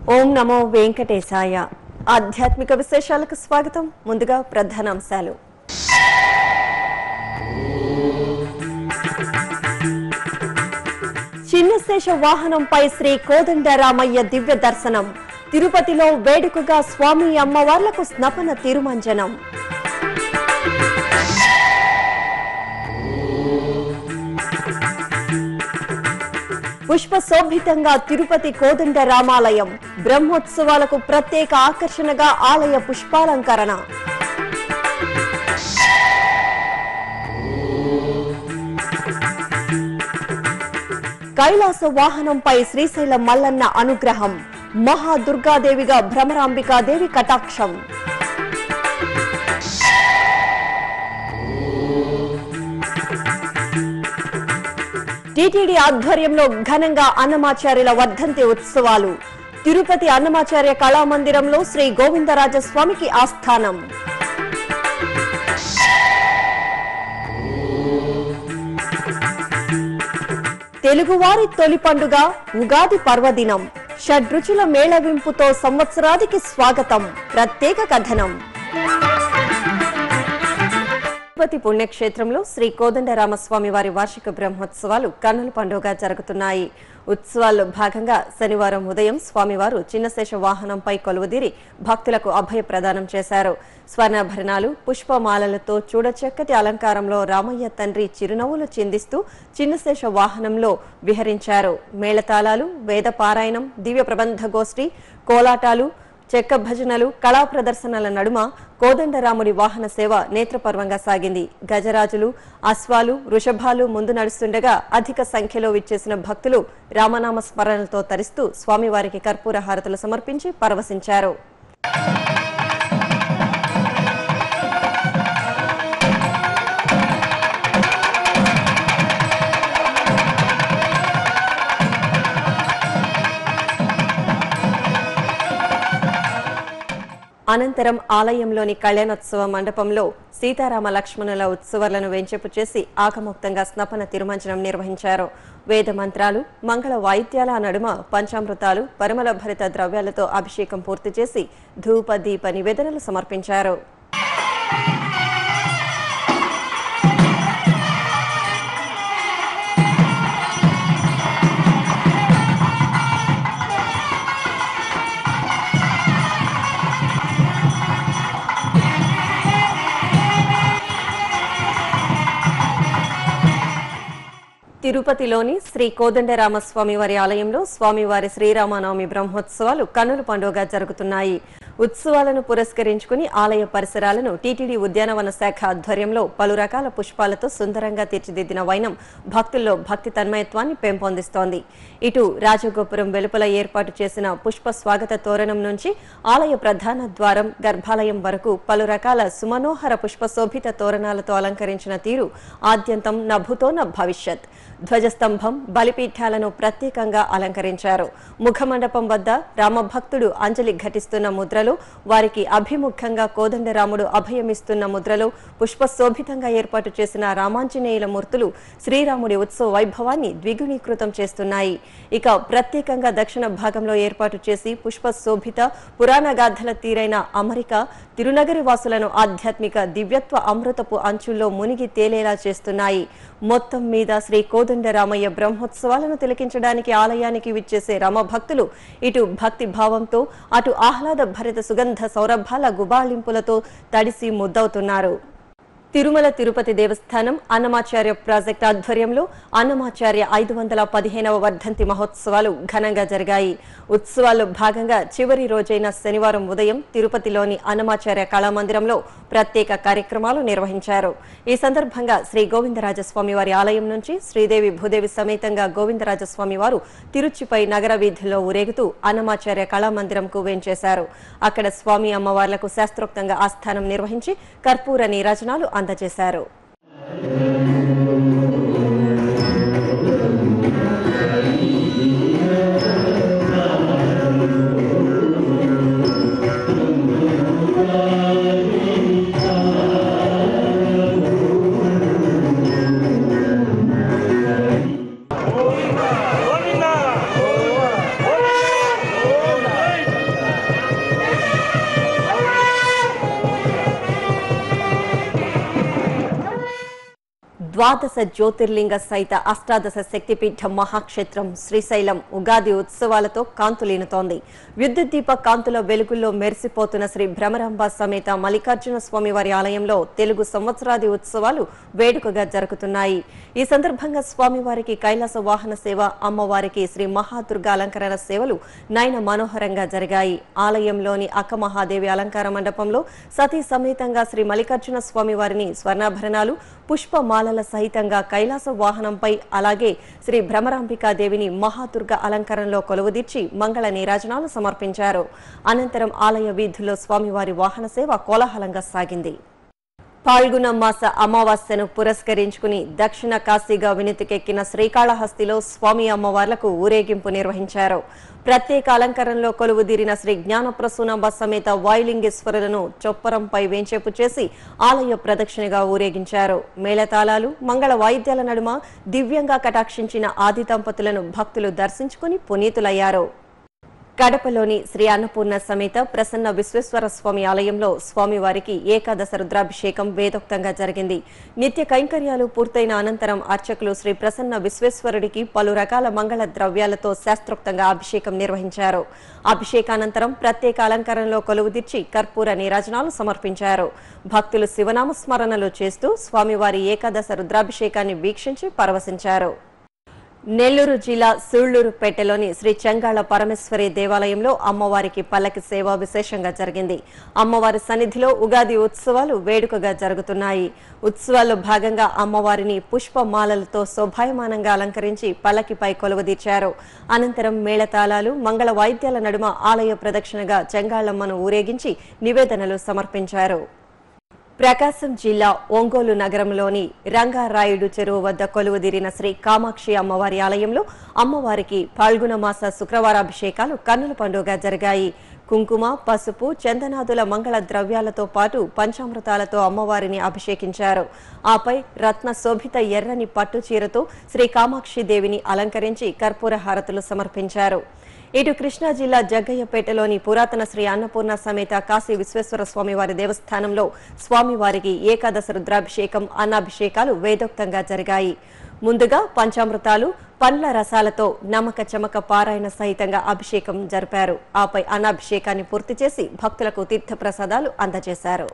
ఓం నమో వెంకటేశాయ ఆధ్యాత్మిక విశేషాలకు స్వాగతం ముందుగా ప్రధానాంశాలు చిన్నశేష వాహనంపై శ్రీ కోదండరామయ్య దివ్య దర్శనం తిరుపతిలో వేడుకగా స్వామి అమ్మవార్లకు స్నపన తిరుమంజనం పుష్ప శోభితంగా తిరుపతి కోదండ రామాలయం బ్రహ్మోత్సవాలకు ప్రత్యేక ఆకర్షణగా ఆలయ పుష్పాలంకరణ కైలాస వాహనంపై శ్రీశైలం మల్లన్న అనుగ్రహం మహాదుర్గాదేవిగా భ్రమరాంబికాదేవి కటాక్షం టీటీడీ ఆధ్వర్యంలో ఘనంగా అన్నమాచార్యుల వర్ధంతి ఉత్సవాలు తిరుపతి అన్నమాచార్య కళామందిరంలో శ్రీ గోవిందరాజస్వామికి ఆస్థానం తెలుగువారి తొలి పండుగ ఉగాది పర్వదినం షడ్రుచుల మేళవింపుతో సంవత్సరాదికి స్వాగతం ప్రత్యేక కథనం తిరుపతి పుణ్యక్షేత్రంలో శ్రీ కోదండరామస్వామి వారి వార్షిక బ్రహ్మోత్సవాలు కన్నుల పండుగ జరుగుతున్నాయి ఉత్సవాల్లో భాగంగా శనివారం ఉదయం స్వామివారు చిన్నశేష వాహనంపై కొలువుదీరి భక్తులకు అభయ ప్రదానం చేశారు స్వర్ణాభరణాలు పుష్పమాలలతో చూడచక్కటి అలంకారంలో రామయ్య తండ్రి చిరునవ్వులు చిందిస్తూ చిన్నశేష వాహనంలో విహరించారు మేళతాళాలు వేద పారాయణం దివ్య ప్రబంధ గోష్ఠి కోలాటాలు చెక్క భజనలు కళా ప్రదర్శనల నడుమ కోదండరాముడి వాహన సేవ నేత్రపర్వంగా సాగింది గజరాజులు అశ్వాలు వృషభాలు ముందు నడుస్తుండగా అధిక సంఖ్యలో విచ్చేసిన భక్తులు రామనామ స్మరణలతో తరిస్తూ స్వామివారికి కర్పూర హారతులు సమర్పించి పరవశించారు అనంతరం ఆలయంలోని కళ్యాణోత్సవ మండపంలో సీతారామ లక్ష్మణుల ఉత్సవాలను వెంచెపు చేసి ఆకముక్తంగా స్నపన తిరుమంజనం నిర్వహించారు వేద మంత్రాలు మంగళ వాయిద్యాల నడుమ పంచామృతాలు పరిమళ భరిత ద్రవ్యాలతో అభిషేకం పూర్తి చేసి ధూప దీప నివేదనలు సమర్పించారు తిరుపతిలోని శ్రీ కోదండరామస్వామి వారి ఆలయంలో స్వామివారి శ్రీరామనవమి బ్రహ్మోత్సవాలు కన్నుల పండుగ జరుగుతున్నాయి ఉత్సవాలను పురస్కరించుకుని ఆలయ పరిసరాలను టీటీడీ ఉద్యానవన శాఖ ఆధ్వర్యంలో పలు రకాల పుష్పాలతో సుందరంగా తీర్చిదిద్దిన వైనం భక్తుల్లో భక్తి తన్మయత్వాన్ని పెంపొందిస్తోంది ఇటు రాజగోపురం వెలుపల ఏర్పాటు చేసిన పుష్ప స్వాగత తోరణం నుంచి ఆలయ ప్రధాన ద్వారం గర్భాలయం వరకు పలు రకాల సుమనోహర పుష్పశోభిత తోరణాలతో అలంకరించిన తీరు ఆద్యంతం నభుతో న భవిష్యత్ ధ్వజస్తంభం బలిపీఠాలను ప్రత్యేకంగా అలంకరించారు ముఖమండపం వద్ద రామభక్తుడు అంజలి ఘటిస్తున్న ముద్రలో వారికి అభిముఖంగా కోదండరాముడు అభయమిస్తున్న ముద్రలో పుష్పశోభితంగా ఏర్పాటు చేసిన రామాంజనేయుల మూర్తులు శ్రీరాముడి ఉత్సవ వైభవాన్ని ద్విగుణీకృతం చేస్తున్నాయి ఇక ప్రత్యేకంగా దక్షిణ భాగంలో ఏర్పాటు చేసి పుష్పశోభిత పురాణ గాథల తీరైన అమరిక తిరునగరి వాసులను ఆధ్యాత్మిక దివ్యత్వ అమృతపు అంచుల్లో మునిగి తేలేలా చేస్తున్నాయి మొత్తం మీద శ్రీ కోదండరామయ్య బ్రహ్మోత్సవాలను తిలకించడానికి ఆలయానికి విచ్చేసే రామ భక్తులు ఇటు భక్తి భావంతో అటు ఆహ్లాద భరిత సుగంధ సౌరభాల గుబాళింపులతో తడిసి ముద్దవుతున్నారు తిరుమల తిరుపతి దేవస్థానం అన్నమాచార్య ప్రాజెక్ట్ ఆధ్వర్యంలో అన్నమాచార్య ఐదు వందల పదిహేనవ వర్ధంతి మహోత్సవాలు ఘనంగా జరిగాయి ఉత్సవాల్లో భాగంగా చివరి రోజైన శనివారం ఉదయం తిరుపతిలోని అన్నమాచార్య కళామందిరంలో ప్రత్యేక కార్యక్రమాలు నిర్వహించారు ఈ సందర్భంగా శ్రీ గోవిందరాజస్వామి వారి ఆలయం నుంచి శ్రీదేవి భూదేవి సమేతంగా గోవిందరాజస్వామి వారు తిరుచిపై నగర వీధుల్లో ఊరేగుతూ అన్నమాచార్య కళామందిరంకు వేంచేశారు అక్కడ స్వామి అమ్మవార్లకు శాస్త్రోక్తంగా ఆస్థానం నిర్వహించి కర్పూర నీరాజనాలు అందజేశారు గోవిందా ద్వాదశ జ్యోతిర్లింగ సహిత అష్టాదశ శక్తిపీఠ మహాక్షేత్రం శ్రీశైలం ఉగాది ఉత్సవాలతో కాంతులీనుతోంది విద్యుత్ దీప కాంతుల వెలుగుల్లో మెరిసిపోతున్న శ్రీ భ్రమరాంబ సమేత మల్లికార్జున స్వామి వారి ఆలయంలో తెలుగు సంవత్సరాది ఉత్సవాలు వేడుకగా జరుగుతున్నాయి ఈ సందర్భంగా స్వామివారికి కైలాస వాహన సేవ అమ్మవారికి శ్రీ మహాదుర్గ అలంకరణ సేవలు నయన మనోహరంగా జరిగాయి ఆలయంలోని అక్క మహాదేవి అలంకార మండపంలో సతీ సమేతంగా శ్రీ మల్లికార్జున స్వామి వారిని స్వర్ణాభరణాలు పుష్పమాలల సహితంగా కైలాస వాహనంపై అలాగే శ్రీ భ్రమరాంబికాదేవిని మహాదుర్గ అలంకరణలో కొలువుదీర్చి మంగళ నీరాజనాలు సమర్పించారు అనంతరం ఆలయ వీధుల్లో స్వామివారి వాహన సేవ కోలాహలంగా సాగింది పాల్గొన మాస అమావాస్యను పురస్కరించుకుని దక్షిణ కాశీగా వినుతికెక్కిన శ్రీకాళహస్తిలో స్వామి అమ్మవార్లకు ఊరేగింపు నిర్వహించారు ప్రత్యేక అలంకరణలో కొలువుదీరిన శ్రీ జ్ఞానప్రసూనాంబ సమేత వాయులింగేశ్వరులను చొప్పరంపై వేంచేపు చేసి ఆలయ ప్రదక్షిణగా ఊరేగించారు మేళతాళాలు మంగళ వాయిద్యాల నడుమ దివ్యంగా కటాక్షించిన ఆది దంపతులను భక్తులు దర్శించుకుని పునీతులయ్యారు కడపలోని శ్రీ అన్నపూర్ణ సమేత ప్రసన్న విశ్వేశ్వర స్వామి ఆలయంలో స్వామివారికి ఏకాదశ రుద్రాభిషేకం వేదోక్తంగా జరిగింది నిత్య కైంకర్యాలు పూర్తయిన అనంతరం అర్చకులు శ్రీ ప్రసన్న విశ్వేశ్వరుడికి పలు రకాల మంగళ ద్రవ్యాలతో శాస్త్రోక్తంగా అభిషేకం నిర్వహించారు అభిషేకానంతరం ప్రత్యేక అలంకరణలో కొలువుదీర్చి కర్పూర నీరాజనాలు సమర్పించారు భక్తులు శివనామ స్మరణలు చేస్తూ స్వామివారి ఏకాదశ రుద్రాభిషేకాన్ని వీక్షించి పరవశించారు నెల్లూరు జిల్లా సూళ్లూరుపేటలోని శ్రీ చెంగాళ పరమేశ్వరి దేవాలయంలో అమ్మవారికి పల్లకి సేవ విశేషంగా జరిగింది అమ్మవారి సన్నిధిలో ఉగాది ఉత్సవాలు వేడుకగా జరుగుతున్నాయి ఉత్సవాల్లో భాగంగా అమ్మవారిని పుష్పమాలలతో శోభాయమానంగా అలంకరించి పల్లకిపై కొలువుదీర్చారు అనంతరం మేళతాళాలు మంగళ వాయిద్యాల నడుమ ఆలయ ప్రదక్షిణగా చెంగాళమ్మను ఊరేగించి నివేదనలు సమర్పించారు ప్రకాశం జిల్లా ఒంగోలు నగరంలోని రంగారాయుడు చెరువు వద్ద కొలువుదీరిన శ్రీ కామాక్షి అమ్మవారి ఆలయంలో అమ్మవారికి పాల్గొన మాస శుక్రవారాభిషేకాలు కన్నుల పండుగ జరిగాయి కుంకుమ పసుపు చందనాదుల మంగళ ద్రవ్యాలతో పాటు పంచామృతాలతో అమ్మవారిని అభిషేకించారు ఆపై రత్న శోభిత ఎర్రని పట్టు చీరతో శ్రీ కామాక్షి దేవిని అలంకరించి కర్పూర హారతులు సమర్పించారు ఇటు కృష్ణా జిల్లా జగ్గయ్యపేటలోని పురాతన శ్రీ అన్నపూర్ణ సమేత కాశీ విశ్వేశ్వర స్వామి వారి దేవస్థానంలో స్వామివారికి ఏకాదశ రుద్రాభిషేకం అన్నాభిషేకాలు వేదోక్తంగా జరిగాయి ముందుగా పంచామృతాలు పండ్ల రసాలతో నమ్మక చమక పారాయణ సహితంగా అభిషేకం జరిపారు ఆపై అన్నాభిషేకాన్ని పూర్తి చేసి భక్తులకు తీర్థప్రసాదాలు అందజేశారు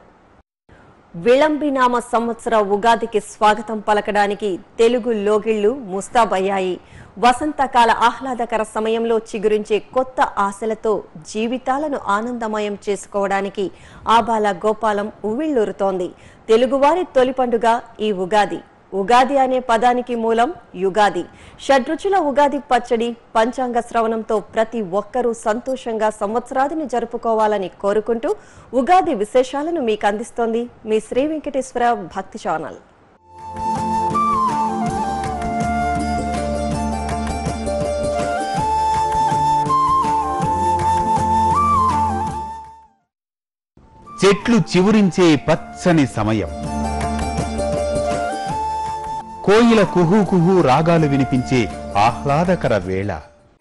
విళంబినామ సంవత్సర ఉగాదికి స్వాగతం పలకడానికి తెలుగు లోగిళ్లు ముస్తాబయ్యాయి వసంతకాల ఆహ్లాదకర సమయంలో చిగురించే కొత్త ఆశలతో జీవితాలను ఆనందమయం చేసుకోవడానికి ఆబాల గోపాలం ఉవ్విళ్లూరుతోంది తెలుగువారి తొలి పండుగ ఈ ఉగాది ఉగాది అనే పదానికి మూలం యుగాది షడ్రుచుల ఉగాది పచ్చడి పంచాంగ శ్రవణంతో ప్రతి ఒక్కరూ సంతోషంగా సంవత్సరాదిని జరుపుకోవాలని కోరుకుంటూ ఉగాది విశేషాలను మీకు అందిస్తోంది మీ శ్రీ వెంకటేశ్వర భక్తి ఛానల్ చెట్లు చివురించే పచ్చని సమయం కోయిల కుహు కుహు రాగాలు వినిపించే ఆహ్లాదకర వేళ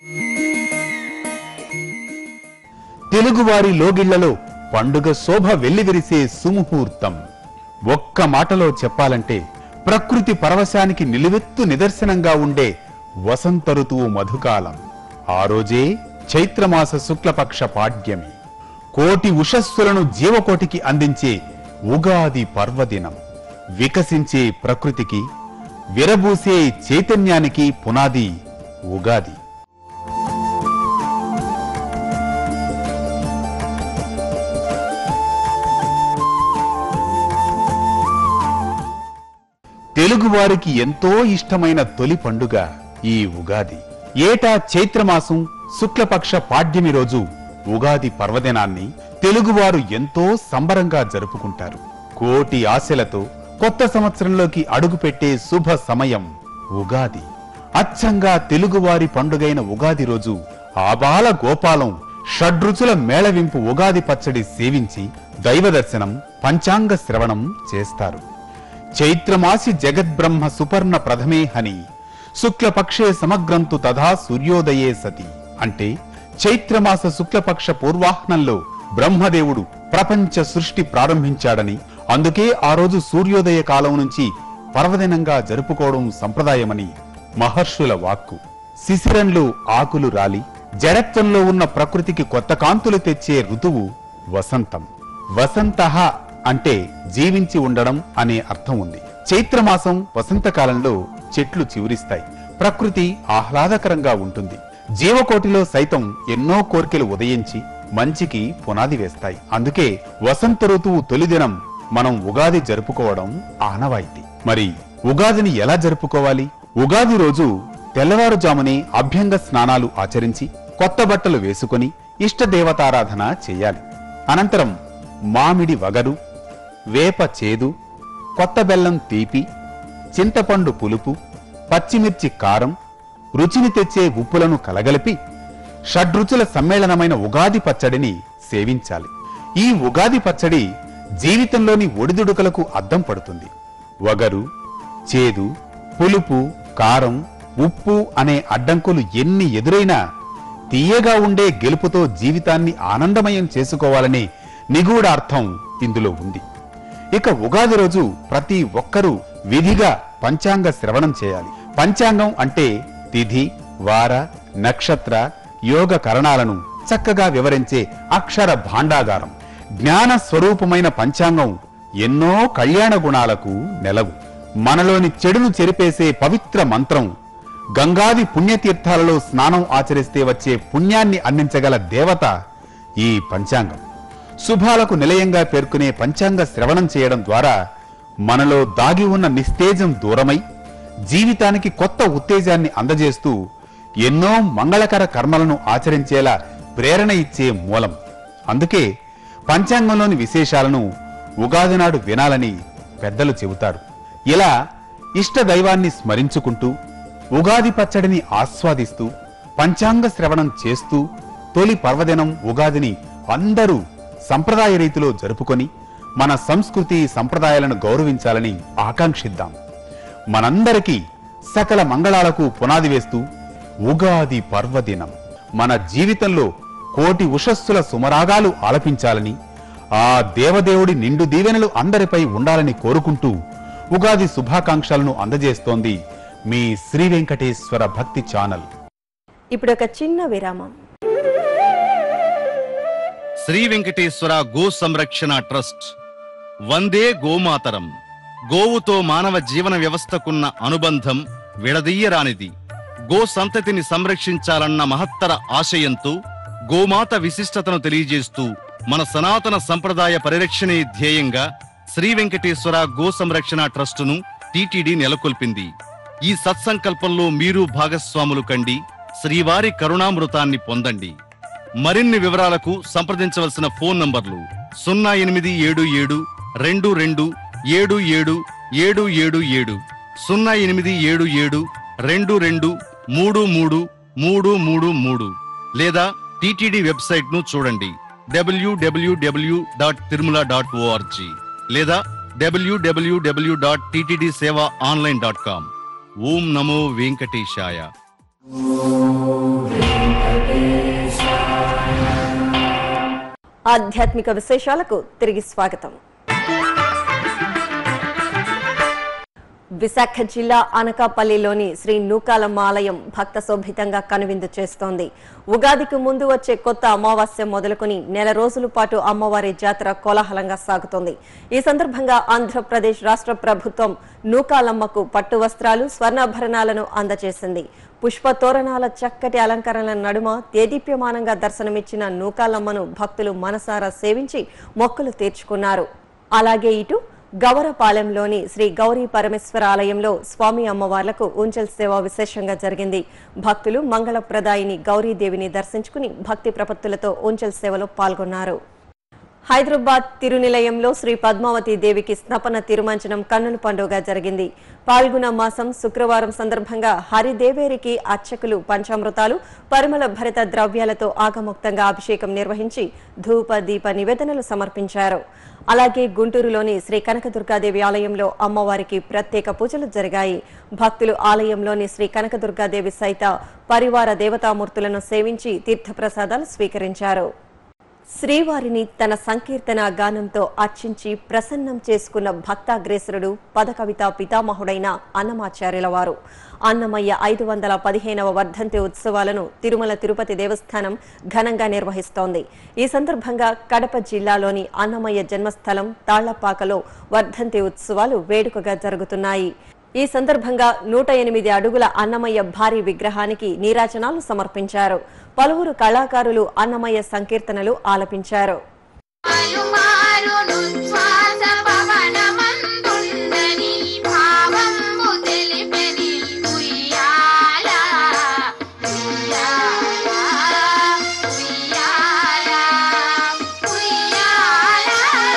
తెలుగువారి లోగిళ్లలో పండుగ శోభ వెల్లివిరిసే సుముహూర్తం ఒక్క మాటలో చెప్పాలంటే ప్రకృతి పరవశానికి నిలువెత్తు నిదర్శనంగా ఉండే వసంత ఋతువు మధుకాలం ఆ రోజే చైత్రమాస శుక్లపక్ష పాడ్యమి కోటి ఉషస్సులను జీవకోటికి అందించే ఉగాది పర్వదినం వికసించే ప్రకృతికి విరబూసే చైతన్యానికి పునాది ఉగాది తెలుగువారికి ఎంతో ఇష్టమైన తొలి పండుగ ఈ ఉగాది ఏటా చైత్రమాసం శుక్లపక్ష పాడ్యమి రోజు ఉగాది పర్వదినాన్ని తెలుగువారు ఎంతో సంబరంగా జరుపుకుంటారు కోటి ఆశలతో కొత్త సంవత్సరంలోకి అడుగుపెట్టే శుభ సమయం ఉగాది అచ్చంగా తెలుగువారి పండుగైన ఉగాది రోజు ఆబాల గోపాలం షడ్రుచుల మేళవింపు ఉగాది పచ్చడి సేవించి దైవ దర్శనం పంచాంగ శ్రవణం చేస్తారు చైత్రమాసి జగద్బ్రహ్మ సుపర్ణ ప్రథమే హని శుక్లపక్షే సమగ్రంతు తథా సూర్యోదయే సతి అంటే చైత్రమాస శుక్లపక్ష పూర్వాహ్నంలో బ్రహ్మదేవుడు ప్రపంచ సృష్టి ప్రారంభించాడని అందుకే ఆ రోజు సూర్యోదయ కాలం నుంచి పర్వదినంగా జరుపుకోవడం సంప్రదాయమని మహర్షుల వాక్కు శిశిరంలో ఆకులు రాలి జడత్వంలో ఉన్న ప్రకృతికి కొత్త కాంతులు తెచ్చే ఋతువు వసంతం వసంతః అంటే జీవించి ఉండడం అనే అర్థం ఉంది చైత్రమాసం వసంతకాలంలో చెట్లు చివురిస్తాయి ప్రకృతి ఆహ్లాదకరంగా ఉంటుంది జీవకోటిలో సైతం ఎన్నో కోర్కెలు ఉదయించి మంచికి పునాది వేస్తాయి అందుకే వసంత ఋతువు తొలి దినం మనం ఉగాది జరుపుకోవడం ఆనవాయితీ మరి ఉగాదిని ఎలా జరుపుకోవాలి ఉగాది రోజు తెల్లవారుజామునే అభ్యంగ స్నానాలు ఆచరించి కొత్త బట్టలు వేసుకొని ఇష్ట దేవతారాధన చేయాలి అనంతరం మామిడి వగరు వేప చేదు కొత్త బెల్లం తీపి చింతపండు పులుపు పచ్చిమిర్చి కారం రుచిని తెచ్చే ఉప్పులను కలగలిపి షడ్రుచుల సమ్మేళనమైన ఉగాది పచ్చడిని సేవించాలి ఈ ఉగాది పచ్చడి జీవితంలోని ఒడిదుడుకులకు అద్దం పడుతుంది వగరు చేదు పులుపు కారం ఉప్పు అనే అడ్డంకులు ఎన్ని ఎదురైనా తీయగా ఉండే గెలుపుతో జీవితాన్ని ఆనందమయం చేసుకోవాలనే నిగూఢ అర్థం ఇందులో ఉంది ఇక ఉగాది రోజు ప్రతి ఒక్కరూ విధిగా పంచాంగ శ్రవణం చేయాలి పంచాంగం అంటే తిథి వార నక్షత్ర యోగ కరణాలను చక్కగా వివరించే అక్షర భాండాగారం జ్ఞాన స్వరూపమైన పంచాంగం ఎన్నో కళ్యాణ గుణాలకు నెలవు మనలోని చెడును చెరిపేసే పవిత్ర మంత్రం గంగాది పుణ్యతీర్థాలలో స్నానం ఆచరిస్తే వచ్చే పుణ్యాన్ని అందించగల దేవత ఈ పంచాంగం శుభాలకు నిలయంగా పేర్కొనే పంచాంగ శ్రవణం చేయడం ద్వారా మనలో దాగి ఉన్న నిస్తేజం దూరమై జీవితానికి కొత్త ఉత్తేజాన్ని అందజేస్తూ ఎన్నో మంగళకర కర్మలను ఆచరించేలా ప్రేరణ ఇచ్చే మూలం అందుకే పంచాంగంలోని విశేషాలను ఉగాది నాడు వినాలని పెద్దలు చెబుతారు ఇలా ఇష్ట దైవాన్ని స్మరించుకుంటూ ఉగాది పచ్చడిని ఆస్వాదిస్తూ పంచాంగ శ్రవణం చేస్తూ తొలి పర్వదినం ఉగాదిని అందరూ సంప్రదాయ రీతిలో జరుపుకొని మన సంస్కృతి సంప్రదాయాలను గౌరవించాలని ఆకాంక్షిద్దాం మనందరికీ సకల మంగళాలకు పునాది వేస్తూ ఉగాది పర్వదినం మన జీవితంలో కోటి ఉషస్సుల సుమరాగాలు ఆలపించాలని ఆ దేవదేవుడి నిండు దీవెనలు అందరిపై ఉండాలని కోరుకుంటూ ఉగాది శుభాకాంక్షలను అందజేస్తోంది మీ శ్రీ వెంకటేశ్వర భక్తి ఛానల్ ఇప్పుడు ఒక చిన్న విరామం శ్రీ వెంకటేశ్వర గో సంరక్షణ ట్రస్ట్ వందే గోమాతరం గోవుతో మానవ జీవన వ్యవస్థకున్న అనుబంధం విడదీయరానిది గో సంతతిని సంరక్షించాలన్న మహత్తర ఆశయంతో గోమాత విశిష్టతను తెలియజేస్తూ మన సనాతన సంప్రదాయ పరిరక్షణే ధ్యేయంగా శ్రీ వెంకటేశ్వర గో సంరక్షణ ట్రస్టును టీటీడీ నెలకొల్పింది ఈ సత్సంకల్పంలో మీరు భాగస్వాములు కండి శ్రీవారి కరుణామృతాన్ని పొందండి మరిన్ని వివరాలకు సంప్రదించవలసిన ఫోన్ నంబర్లు సున్నా ఎనిమిది ఏడు ఏడు రెండు రెండు ఏడు ఏడు ఏడు ఏడు ఏడు సున్నా ఎనిమిది ఏడు ఏడు రెండు రెండు మూడు మూడు మూడు మూడు మూడు లేదా టిటిడి వెబ్సైట్ ను చూడండి WWW dot Tirumala dot ORG లేదా WWW dot TTD seva online dot com ఓం నమో వెంకటేశాయ ఆధ్యాత్మిక విశేషాలకు తిరిగి స్వాగతం విశాఖ జిల్లా అనకాపల్లిలోని శ్రీ నూకాలమ్మ ఆలయం భక్త శోభితంగా కనువిందు చేస్తోంది ఉగాదికి ముందు వచ్చే కొత్త అమావాస్య మొదలుకొని నెల రోజుల పాటు అమ్మవారి జాతర కోలాహలంగా సాగుతోంది ఈ సందర్భంగా ఆంధ్రప్రదేశ్ రాష్ట్ర ప్రభుత్వం నూకాలమ్మకు పట్టు వస్త్రాలు స్వర్ణాభరణాలను అందజేసింది పుష్ప తోరణాల చక్కటి అలంకరణల నడుమ దేదీప్యమానంగా దర్శనమిచ్చిన నూకాలమ్మను భక్తులు మనసారా సేవించి మొక్కులు తీర్చుకున్నారు అలాగే ఇటు గౌరపాలెంలోని శ్రీ గౌరీ పరమేశ్వర ఆలయంలో స్వామి అమ్మవార్లకు ఉంచల్ సేవ విశేషంగా జరిగింది భక్తులు మంగళప్రదాయిని గౌరీదేవిని దర్శించుకుని భక్తి ప్రపత్తులతో ఉంచల్ సేవలో పాల్గొన్నారు హైదరాబాద్ తిరునిలయంలో శ్రీ పద్మావతి దేవికి స్నపన తిరుమంచనం కన్నుల పండుగ జరిగింది పాల్గొన మాసం శుక్రవారం సందర్భంగా హరిదేవేరికి అర్చకులు పంచామృతాలు పరిమళ భరిత ద్రవ్యాలతో ఆగముక్తంగా అభిషేకం నిర్వహించి ధూప దీప నివేదనలు సమర్పించారు అలాగే గుంటూరులోని శ్రీ కనకదుర్గాదేవి ఆలయంలో అమ్మవారికి ప్రత్యేక పూజలు జరిగాయి భక్తులు ఆలయంలోని శ్రీ కనకదుర్గాదేవి సైత పరివార దేవతామూర్తులను సేవించి తీర్థప్రసాదాలు స్వీకరించారు శ్రీవారిని తన సంకీర్తన గానంతో అర్చించి ప్రసన్నం చేసుకున్న భక్తాగ్రేసరుడు పదకవిత పితామహుడైన అన్నమాచార్యుల వారు అన్నమయ్య ఐదు వందల పదిహేనవ వర్ధంతి ఉత్సవాలను తిరుమల తిరుపతి దేవస్థానం ఘనంగా నిర్వహిస్తోంది ఈ సందర్భంగా కడప జిల్లాలోని అన్నమయ్య జన్మస్థలం తాళ్లపాకలో వర్ధంతి ఉత్సవాలు వేడుకగా జరుగుతున్నాయి ఈ సందర్భంగా నూట ఎనిమిది అడుగుల అన్నమయ్య భారీ విగ్రహానికి నీరాజనాలు సమర్పించారు పలువురు కళాకారులు అన్నమయ్య సంకీర్తనలు ఆలపించారు మారుమారునుచ్ఛ్వాస పవనమందుండని భావము తెలిపెని ఉయ్యాల ఉయ్యాల ఉయ్యాల ఉయ్యాల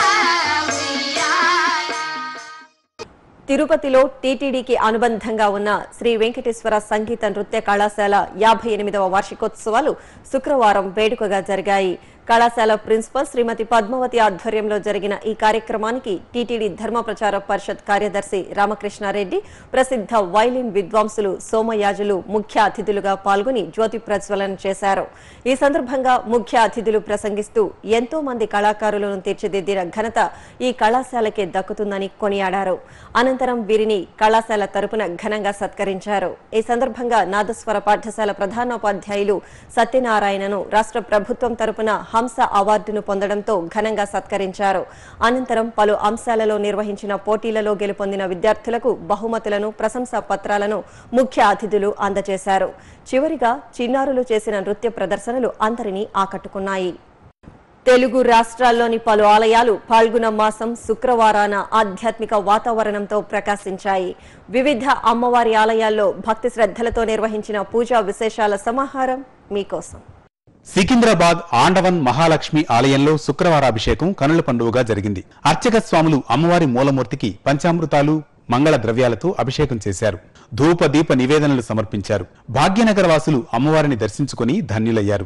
ఉయ్యాల తిరుపతిలో టీటీడీకి అనుబంధంగా ఉన్న శ్రీ వెంకటేశ్వర సంగీత నృత్య కళాశాల యాభై ఎనిమిదవ వార్షికోత్సవాలు శుక్రవారం వేడుకగా జరిగాయి కళాశాల ప్రిన్సిపల్ శ్రీమతి పద్మావతి ఆధ్వర్యంలో జరిగిన ఈ కార్యక్రమానికి టీటీడీ ధర్మ ప్రచార పరిషత్ కార్యదర్శి రామకృష్ణారెడ్డి ప్రసిద్ధ వైలిన్ విద్వాంసులు సోమయాజులు ముఖ్య అతిథులుగా పాల్గొని జ్యోతి ప్రజ్వలన చేశారు ఈ సందర్భంగా ముఖ్య అతిథులు ప్రసంగిస్తూ ఎంతో మంది కళాకారులను తీర్చిదిద్దిన ఘనత ఈ కళాశాలకే దక్కుతుందని కొనియాడారు అనంతరం వీరిని కళాశాల తరపున ఘనంగా సత్కరించారు ఈ సందర్భంగా నాదస్వర పాఠశాల ప్రధానోపాధ్యాయులు సత్యనారాయణను రాష్ట్ర ప్రభుత్వం తరపున హంస అవార్డును పొందడంతో ఘనంగా సత్కరించారు అనంతరం పలు అంశాలలో నిర్వహించిన పోటీలలో గెలుపొందిన విద్యార్థులకు బహుమతులను ప్రశంసా పత్రాలను ముఖ్య అతిథులు అందజేశారు చివరిగా చిన్నారులు చేసిన నృత్య ప్రదర్శనలు అందరినీ ఆకట్టుకున్నాయి తెలుగు రాష్ట్రాల్లోని పలు ఆలయాలు పాల్గొన మాసం శుక్రవారాన ఆధ్యాత్మిక వాతావరణంతో ప్రకాశించాయి వివిధ అమ్మవారి ఆలయాల్లో భక్తి శ్రద్ధలతో నిర్వహించిన పూజా విశేషాల సమాహారం మీకోసం సికింద్రాబాద్ ఆండవన్ మహాలక్ష్మి ఆలయంలో శుక్రవారాభిషేకం కనుల పండుగగా జరిగింది అర్చక స్వాములు అమ్మవారి మూలమూర్తికి పంచామృతాలు మంగళ ద్రవ్యాలతో అభిషేకం చేశారు ధూప దీప నివేదనలు సమర్పించారు భాగ్యనగర వాసులు అమ్మవారిని దర్శించుకుని ధన్యులయ్యారు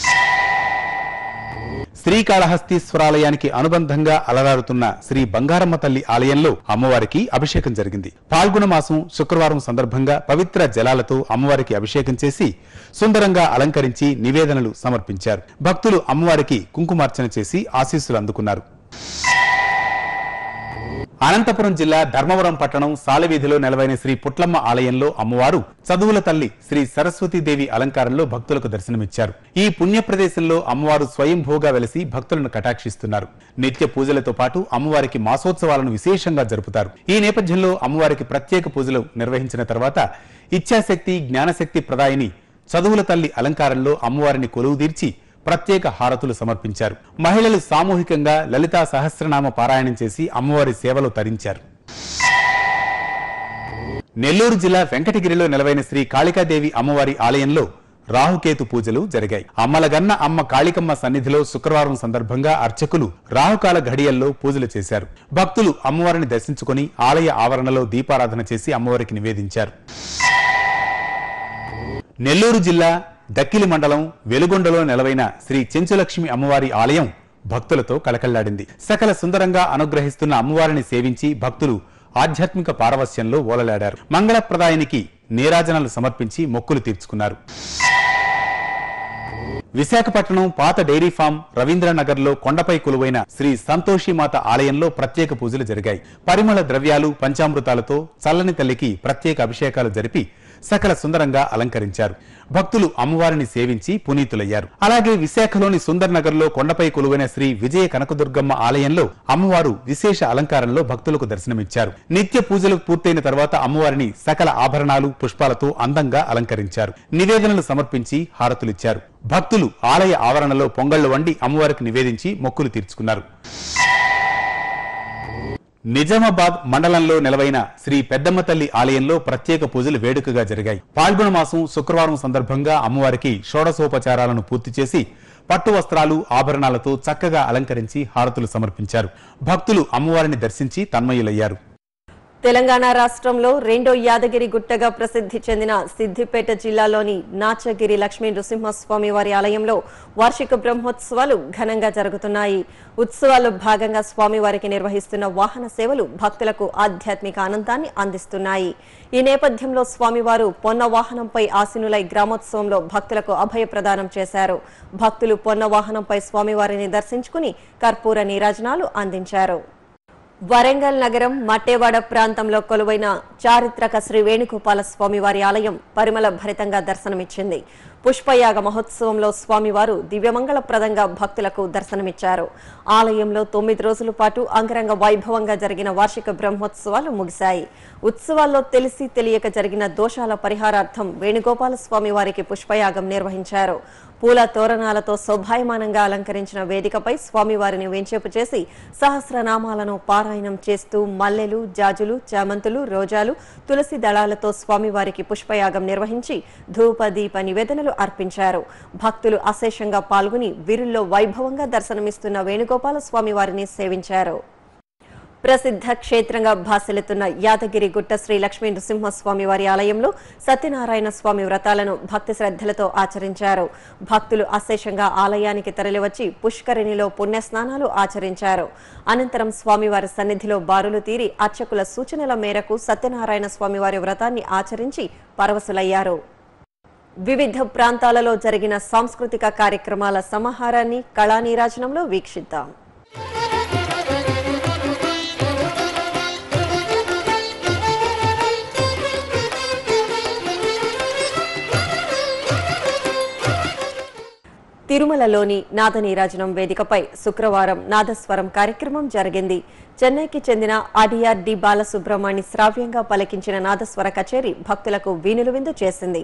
శ్రీకాళహస్తీశ్వరాలయానికి అనుబంధంగా అలరారుతున్న శ్రీ బంగారమ్మ తల్లి ఆలయంలో అమ్మవారికి అభిషేకం జరిగింది పాల్గొన మాసం శుక్రవారం సందర్భంగా పవిత్ర జలాలతో అమ్మవారికి అభిషేకం చేసి సుందరంగా అలంకరించి నివేదనలు సమర్పించారు భక్తులు అమ్మవారికి కుంకుమార్చన చేసి ఆశీస్సులు అందుకున్నారు అనంతపురం జిల్లా ధర్మవరం పట్టణం సాలవీధిలో నెలవైన శ్రీ పుట్లమ్మ ఆలయంలో అమ్మవారు చదువుల తల్లి శ్రీ సరస్వతీదేవి అలంకారంలో భక్తులకు దర్శనమిచ్చారు ఈ పుణ్య ప్రదేశంలో అమ్మవారు స్వయంభూగా వెలిసి భక్తులను కటాక్షిస్తున్నారు నిత్య పూజలతో పాటు అమ్మవారికి మాసోత్సవాలను విశేషంగా జరుపుతారు ఈ నేపథ్యంలో అమ్మవారికి ప్రత్యేక పూజలు నిర్వహించిన తర్వాత ఇచ్ఛాశక్తి జ్ఞానశక్తి ప్రదాయిని చదువుల తల్లి అలంకారంలో అమ్మవారిని కొలువుదీర్చి ప్రత్యేక హారతులు సమర్పించారు మహిళలు సామూహికంగా లలితా సహస్రనామ పారాయణం చేసి అమ్మవారి సేవలో తరించారు నెల్లూరు జిల్లా వెంకటగిరిలో నెలవైన శ్రీ కాళికాదేవి అమ్మవారి ఆలయంలో రాహుకేతు పూజలు జరిగాయి అమ్మలగన్న అమ్మ కాళికమ్మ సన్నిధిలో శుక్రవారం సందర్భంగా అర్చకులు రాహుకాల ఘడియల్లో పూజలు చేశారు భక్తులు అమ్మవారిని దర్శించుకుని ఆలయ ఆవరణలో దీపారాధన చేసి అమ్మవారికి నివేదించారు నెల్లూరు జిల్లా దక్కిలి మండలం వెలుగొండలో నెలవైన శ్రీ చెంచులక్ష్మి అమ్మవారి ఆలయం భక్తులతో కళకళ్లాడింది సకల సుందరంగా అనుగ్రహిస్తున్న అమ్మవారిని సేవించి భక్తులు ఆధ్యాత్మిక పారవస్యంలో ఓలలాడారు మంగళప్రదాయానికి నీరాజనాలు సమర్పించి మొక్కులు తీర్చుకున్నారు విశాఖపట్నం పాత డైరీ ఫామ్ రవీంద్రనగర్లో కొండపై కొలువైన శ్రీ సంతోషిమాత ఆలయంలో ప్రత్యేక పూజలు జరిగాయి పరిమళ ద్రవ్యాలు పంచామృతాలతో చల్లని తల్లికి ప్రత్యేక అభిషేకాలు జరిపి సకల సుందరంగా అలంకరించారు భక్తులు అమ్మవారిని సేవించి పునీతులయ్యారు అలాగే విశాఖలోని సుందర్ నగర్ లో కొండపై కొలువైన శ్రీ విజయ కనకదుర్గమ్మ ఆలయంలో అమ్మవారు విశేష అలంకారంలో భక్తులకు దర్శనమిచ్చారు నిత్య పూజలు పూర్తయిన తర్వాత అమ్మవారిని సకల ఆభరణాలు పుష్పాలతో అందంగా అలంకరించారు నివేదనలు సమర్పించి హారతులిచ్చారు భక్తులు ఆలయ ఆవరణలో పొంగళ్లు వండి అమ్మవారికి నివేదించి మొక్కులు తీర్చుకున్నారు నిజామాబాద్ మండలంలో నెలవైన శ్రీ పెద్దమ్మ తల్లి ఆలయంలో ప్రత్యేక పూజలు వేడుకగా జరిగాయి పాల్గొన మాసం శుక్రవారం సందర్భంగా అమ్మవారికి షోడశోపచారాలను పూర్తి చేసి పట్టు వస్త్రాలు ఆభరణాలతో చక్కగా అలంకరించి హారతులు సమర్పించారు భక్తులు అమ్మవారిని దర్శించి తన్మయులయ్యారు తెలంగాణ రాష్ట్రంలో రెండో యాదగిరి గుట్టగా ప్రసిద్ధి చెందిన సిద్దిపేట జిల్లాలోని నాచగిరి లక్ష్మీ నృసింహస్వామి వారి ఆలయంలో వార్షిక బ్రహ్మోత్సవాలు ఘనంగా జరుగుతున్నాయి ఉత్సవాల్లో భాగంగా స్వామివారికి నిర్వహిస్తున్న వాహన సేవలు భక్తులకు ఆధ్యాత్మిక ఆనందాన్ని అందిస్తున్నాయి ఈ నేపథ్యంలో స్వామివారు పొన్న వాహనంపై ఆసీనులై గ్రామోత్సవంలో భక్తులకు అభయ ప్రదానం చేశారు భక్తులు పొన్న వాహనంపై స్వామివారిని దర్శించుకుని కర్పూర నీరాజనాలు అందించారు వరంగల్ నగరం మట్టేవాడ ప్రాంతంలో కొలువైన చారిత్రక శ్రీ వేణుగోపాల స్వామివారి ఆలయం పరిమళ భరితంగా దర్శనమిచ్చింది పుష్పయాగ మహోత్సవంలో స్వామివారు దివ్యమంగళప్రదంగా భక్తులకు దర్శనమిచ్చారు ఆలయంలో తొమ్మిది రోజుల పాటు అంగరంగ వైభవంగా జరిగిన వార్షిక బ్రహ్మోత్సవాలు ముగిశాయి ఉత్సవాల్లో తెలిసి తెలియక జరిగిన దోషాల పరిహారార్థం వేణుగోపాల స్వామి వారికి పుష్పయాగం నిర్వహించారు పూల తోరణాలతో శోభాయమానంగా అలంకరించిన వేదికపై స్వామివారిని వెంచేపు చేసి సహస్రనామాలను పారాయణం చేస్తూ మల్లెలు జాజులు చామంతులు రోజాలు తులసి దళాలతో స్వామివారికి పుష్పయాగం నిర్వహించి ధూప దీప నివేదనలు అర్పించారు భక్తులు అశేషంగా పాల్గొని వీరుల్లో వైభవంగా దర్శనమిస్తున్న వేణుగోపాల స్వామివారిని సేవించారు ప్రసిద్ధ క్షేత్రంగా భాసలెత్తున్న యాదగిరి గుట్ట శ్రీ లక్ష్మీ నృసింహస్వామి వారి ఆలయంలో సత్యనారాయణ స్వామి వ్రతాలను భక్తి శ్రద్ధలతో ఆచరించారు భక్తులు అశేషంగా ఆలయానికి తరలివచ్చి పుష్కరిణిలో పుణ్యస్నానాలు ఆచరించారు అనంతరం స్వామివారి సన్నిధిలో బారులు తీరి అర్చకుల సూచనల మేరకు సత్యనారాయణ స్వామివారి వ్రతాన్ని ఆచరించి పరవశులయ్యారు వివిధ ప్రాంతాలలో జరిగిన సాంస్కృతిక కార్యక్రమాల సమాహారాన్ని కళానీరాజనంలో వీక్షిద్దాం తిరుమలలోని నాదనీరాజనం వేదికపై శుక్రవారం నాదస్వరం కార్యక్రమం జరిగింది చెన్నైకి చెందిన అడియార్ డి బాలసుబ్రహ్మణ్య శ్రావ్యంగా పలికించిన నాదస్వర కచేరీ భక్తులకు వీనులు విందు చేసింది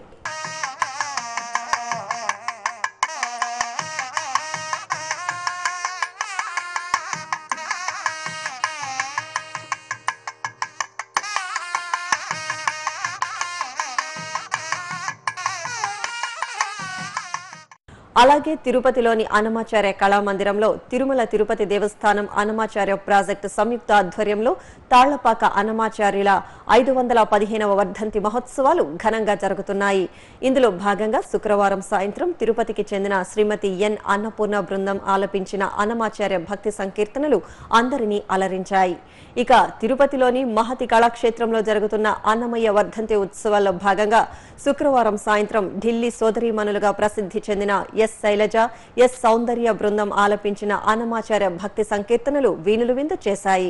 అలాగే తిరుపతిలోని అన్నమాచార్య కళామందిరంలో తిరుమల తిరుపతి దేవస్థానం అన్నమాచార్య ప్రాజెక్టు సంయుక్త ఆధ్వర్యంలో తాళ్లపాక అన్నమాచార్యుల ఐదు వందల పదిహేనవ వర్ధంతి మహోత్సవాలు ఘనంగా జరుగుతున్నాయి ఇందులో భాగంగా శుక్రవారం సాయంత్రం తిరుపతికి చెందిన శ్రీమతి ఎన్ అన్నపూర్ణ బృందం ఆలపించిన అన్నమాచార్య భక్తి సంకీర్తనలు అందరినీ అలరించాయి ఇక తిరుపతిలోని మహతి కళాక్షేత్రంలో జరుగుతున్న అన్నమయ్య వర్ధంతి ఉత్సవాల్లో భాగంగా శుక్రవారం సాయంత్రం ఢిల్లీ సోదరీమణులుగా ప్రసిద్ధి చెందిన ఎస్ శైలజ ఎస్ సౌందర్య బృందం ఆలపించిన అన్నమాచార్య భక్తి సంకీర్తనలు వీనులు విందు చేశాయి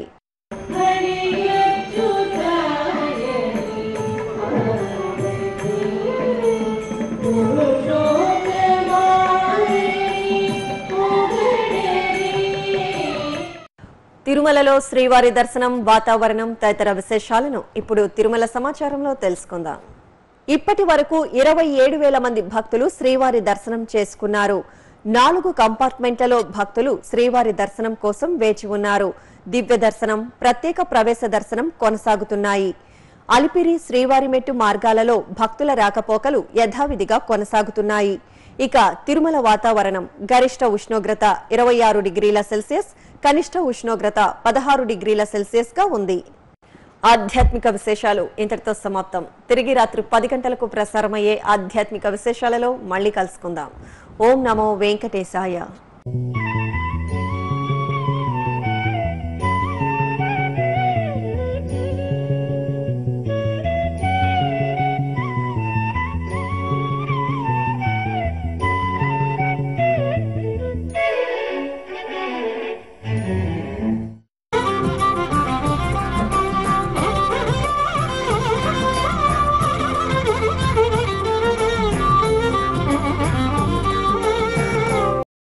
తిరుమలలో శ్రీవారి దర్శనం వాతావరణం తదితర విశేషాలను ఇప్పుడు తిరుమల సమాచారంలో తెలుసుకుందాం ఇప్పటి వరకు ఇరవై ఏడు వేల మంది భక్తులు శ్రీవారి దర్శనం చేసుకున్నారు నాలుగు కంపార్ట్మెంట్లలో భక్తులు శ్రీవారి దర్శనం కోసం వేచి ఉన్నారు దివ్య దర్శనం ప్రత్యేక ప్రవేశ దర్శనం కొనసాగుతున్నాయి అలిపిరి శ్రీవారి మెట్టు మార్గాలలో భక్తుల రాకపోకలు యథావిధిగా కొనసాగుతున్నాయి ఇక తిరుమల వాతావరణం గరిష్ట ఉష్ణోగ్రత ఇరవై ఆరు డిగ్రీల సెల్సియస్ కనిష్ట ఉష్ణోగ్రత పదహారు డిగ్రీల సెల్సియస్ గా ఉంది ఆధ్యాత్మిక విశేషాలు ఇంతటితో సమాప్తం తిరిగి రాత్రి పది గంటలకు ప్రసారమయ్యే ఆధ్యాత్మిక విశేషాలలో మళ్ళీ కలుసుకుందాం ఓం నమో వెంకటేశాయ